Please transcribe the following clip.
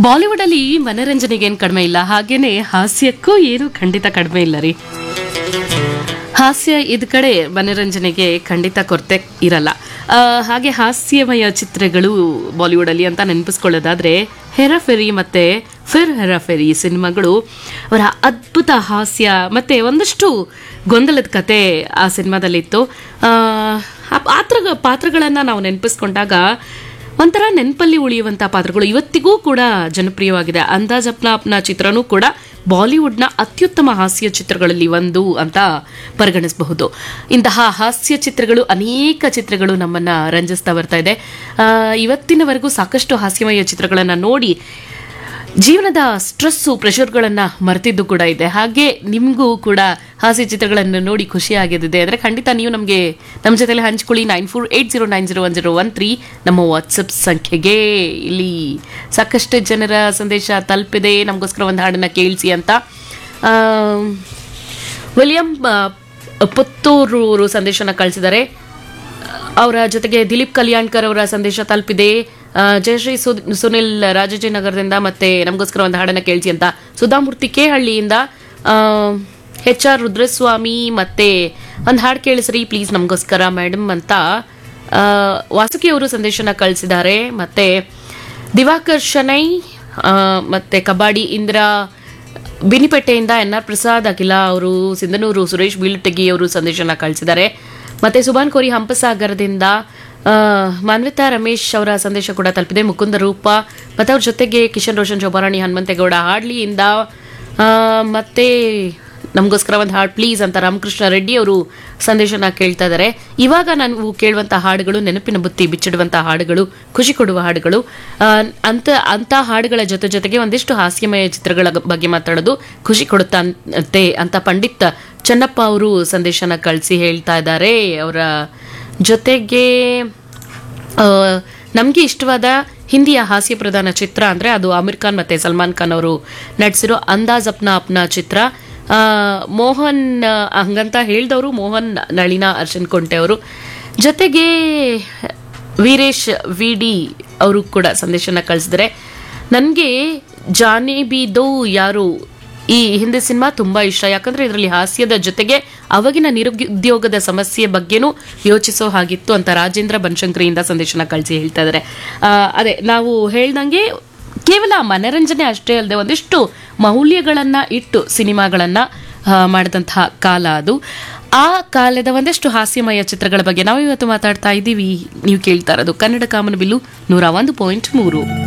Bollywood ಅಲ್ಲಿ ಮನರಂಜನೆಗೆ ಏನು ಕಡಿಮೆ ಇಲ್ಲ ಹಾಗೇನೆ ಹಾಸ್ಯಕ್ಕೂ ಏನು ಖಂಡಿತ ಕಡಿಮೆ ಇಲ್ಲ ರೀ ಹಾಸ್ಯ ಇದ್ ಕಡೆ ಮನರಂಜನೆಗೆ ಖಂಡಿತ ಕೊರತೆ ಇರಲ್ಲ ಆ, ಹಾಗೆ ಹಾಸ್ಯಮಯ ಚಿತ್ರಗಳು ಬಾಲಿವುಡಲ್ಲಿ ಅಂತ ನೆನಪಿಸ್ಕೊಳ್ಳೋದಾದ್ರೆ ಹೆರಾಫೆರಿ ಮತ್ತೆ ಫಿರ್ ಹೆರಾಫೆರಿ ಸಿನಿಮಾಗಳು ಅವರ ಅದ್ಭುತ ಹಾಸ್ಯ ಮತ್ತೆ ಒಂದಷ್ಟು ಗೊಂದಲದ ಕತೆ ಆ ಸಿನಿಮಾದಲ್ಲಿತ್ತು ಆ, ಆ ಪಾತ್ರ ಪಾತ್ರಗಳನ್ನು ನಾವು ನೆನಪಿಸ್ಕೊಂಡಾಗ ಒಂಥರ ನೆನಪಲ್ಲಿ ಉಳಿಯುವಂಥ ಪಾತ್ರಗಳು ಇವತ್ತಿಗೂ ಕೂಡ ಜನಪ್ರಿಯವಾಗಿದೆ ಅಂದಾಜ್ ಅಪ್ನ ಅಪ್ನ ಚಿತ್ರನೂ ಕೂಡ ಬಾಲಿವುಡ್ನ ಅತ್ಯುತ್ತಮ ಹಾಸ್ಯ ಚಿತ್ರಗಳಲ್ಲಿ ಒಂದು ಅಂತ ಪರಿಗಣಿಸಬಹುದು ಇಂತಹ ಹಾಸ್ಯ ಚಿತ್ರಗಳು ಅನೇಕ ಚಿತ್ರಗಳು ನಮ್ಮನ್ನ ರಂಜಿಸ್ತಾ ಬರ್ತಾ ಇದೆ ಆ, ಇವತ್ತಿನವರೆಗೂ ಸಾಕಷ್ಟು ಹಾಸ್ಯಮಯ ಚಿತ್ರಗಳನ್ನು ನೋಡಿ ಜೀವನದ ಸ್ಟ್ರೆಸ್ಸು ಪ್ರೆಷರ್ಗಳನ್ನು ಮರೆತಿದ್ದು ಕೂಡ ಇದೆ ಹಾಗೆ ನಿಮಗೂ ಕೂಡ ಹಾಸ್ಯ ಚಿತ್ರಗಳನ್ನು ನೋಡಿ ಖುಷಿ ಆಗಿದ್ದಿದೆ ಅಂದರೆ ಖಂಡಿತ ನೀವು ನಮಗೆ ನಮ್ಮ ಜೊತೆಲಿ ಹಂಚ್ಕೊಳ್ಳಿ nine four eight zero nine zero one zero one three ನಮ್ಮ ವಾಟ್ಸಪ್ ಸಂಖ್ಯೆಗೆ ಇಲ್ಲಿ ಸಾಕಷ್ಟು ಜನರ ಸಂದೇಶ ತಲುಪಿದೆ ನಮಗೋಸ್ಕರ ಒಂದು ಹಾಡನ್ನು ಕೇಳಿಸಿ ಅಂತ ಆ, ವಿಲಿಯಂ ಆ, ಪುತ್ತೂರು ಅವರು ಸಂದೇಶನ ಕಳಿಸಿದ್ದಾರೆ ಅವರ ಜೊತೆಗೆ ದಿಲೀಪ್ ಕಲ್ಯಾಣ್ಕರ್ ಅವರ ಸಂದೇಶ ತಲುಪಿದೆ ಆ, ಜಯಶ್ರೀ ಸು ಸುನಿಲ್ ರಾಜಾಜಿನಗರದಿಂದ ಮತ್ತೆ ನಮಗೋಸ್ಕರ ಒಂದು ಹಾಡನ್ನ ಕೇಳಿಸಿ ಅಂತ ಸುಧಾಮೂರ್ತಿ ಕೇಹಳ್ಳಿಯಿಂದ ಎಚ್ ಆರ್ ರುದ್ರಸ್ವಾಮಿ ಮತ್ತೆ ಒಂದು ಹಾಡು ಕೇಳಿಸ್ರಿ ಪ್ಲೀಸ್ ನಮಗೋಸ್ಕರ ಮೇಡಮ್ ಅಂತ ಆ, ವಾಸುಕಿ ಅವರು ಸಂದೇಶನ ಕಳಿಸಿದ್ದಾರೆ ಮತ್ತೆ ದಿವಾಕರ್ ಶನೈ ಆ, ಮತ್ತೆ ಕಬಾಡಿ ಇಂದಿರಾ ಬಿನಿಪೇಟೆಯಿಂದ ಎನ್ ಆರ್ ಪ್ರಸಾದ್ ಅಖಿಲ ಅವರು ಸಿಂಧನೂರು ಸುರೇಶ್ ಬೀಳುಟಗಿ ಅವರು ಸಂದೇಶನ ಕಳಿಸಿದ್ದಾರೆ ಮತ್ತೆ ಸುಭಾನ್ ಕೋರಿ ಹಂಪಸಾಗರದಿಂದ ಆ, ಮಾನ್ವಿತಾ ರಮೇಶ್ ಅವರ ಸಂದೇಶ ಕೂಡ ತಲುಪಿದೆ ಮುಕುಂದ ರೂಪ ಮತ್ತೆ ಅವ್ರ ಜೊತೆಗೆ ಕಿಶನ್ ರೋಷನ್ ಶೋಭಾರಾಣಿ ಹನುಮಂತೇಗೌಡ ಹಾಡ್ಲಿಯಿಂದ ಆ, ಮತ್ತೆ ನಮಗೋಸ್ಕರ ಒಂದು ಹಾಡು ಪ್ಲೀಸ್ ಅಂತ ರಾಮಕೃಷ್ಣ ರೆಡ್ಡಿ ಅವರು ಸಂದೇಶನ ಕೇಳ್ತಾ ಇದ್ದಾರೆ ಇವಾಗ ನಾವು ಕೇಳುವಂಥ ಹಾಡುಗಳು ನೆನಪಿನ ಬುತ್ತಿ ಬಿಚ್ಚಿಡುವಂಥ ಹಾಡುಗಳು ಖುಷಿ ಕೊಡುವ ಹಾಡುಗಳು ಆ, ಅಂತ ಅಂತ ಹಾಡುಗಳ ಜೊತೆ ಜೊತೆಗೆ ಒಂದಿಷ್ಟು ಹಾಸ್ಯಮಯ ಚಿತ್ರಗಳ ಬಗ್ಗೆ ಮಾತಾಡೋದು ಖುಷಿ ಕೊಡುತ್ತಂತೆ ಅಂತ ಪಂಡಿತ್ ಚನ್ನಪ್ಪ ಅವರು ಸಂದೇಶನ ಕಳಿಸಿ ಹೇಳ್ತಾ ಇದ್ದಾರೆ ಅವರ ಜೊತೆಗೆ ನಮಗೆ ಇಷ್ಟವಾದ ಹಿಂದಿಯ ಹಾಸ್ಯ ಪ್ರಧಾನ ಚಿತ್ರ ಅಂದರೆ ಅದು ಆಮಿರ್ ಖಾನ್ ಮತ್ತು ಸಲ್ಮಾನ್ ಖಾನ್ ಅವರು ನಟಿಸಿರೋ ಅಂದಾಜ್ ಅಪ್ನಾ ಅಪ್ನಾ ಚಿತ್ರ ಆ, ಮೋಹನ್ ಆ, ಹಂಗಂತ ಹೇಳಿದವರು ಮೋಹನ್ ನಳಿನ ಅರ್ಶನ್ ಕೊಂಟೆ ಅವರು ಜೊತೆಗೆ ವೀರೇಶ್ ವಿ ಡಿ ಅವರು ಕೂಡ ಸಂದೇಶನ ಕಳಿಸಿದರೆ ನನಗೆ ಜಾನಿ ಬಿ ದೋ ಯಾರು ಈ ಹಿಂದೆ ಸಿನಿಮಾ ತುಂಬಾ ಇಷ್ಟ ಯಾಕಂದ್ರೆ ಇದರಲ್ಲಿ ಹಾಸ್ಯದ ಜೊತೆಗೆ ಅವಾಗಿನ ನಿರುದ್ಯೋಗದ ಸಮಸ್ಯೆ ಬಗ್ಗೆನೂ ಯೋಚಿಸೋ ಹಾಗಿತ್ತು ಅಂತ ರಾಜೇಂದ್ರ ಬನಶಂಕರಿಯಿಂದ ಸಂದೇಶನ ಕಳಿಸಿ ಹೇಳ್ತಾ ಇದ್ದಾರೆ ಆ, ಅದೇ ನಾವು ಹೇಳ್ದಂಗೆ ಕೇವಲ ಮನರಂಜನೆ ಅಷ್ಟೇ ಅಲ್ಲದೆ ಒಂದಿಷ್ಟು ಮೌಲ್ಯಗಳನ್ನ ಇಟ್ಟು ಸಿನಿಮಾಗಳನ್ನ ಆ, ಮಾಡಿದಂತಹ ಕಾಲ ಅದು ಆ ಕಾಲದ ಒಂದಷ್ಟು ಹಾಸ್ಯಮಯ ಚಿತ್ರಗಳ ಬಗ್ಗೆ ನಾವು ಇವತ್ತು ಮಾತಾಡ್ತಾ ಇದ್ದೀವಿ ನೀವು ಕೇಳ್ತಾ ಇರೋದು ಕನ್ನಡ ಕಾಮನಬಿಲ್ಲು ನೂರ ಒಂದು ಪಾಯಿಂಟ್ ಮೂರು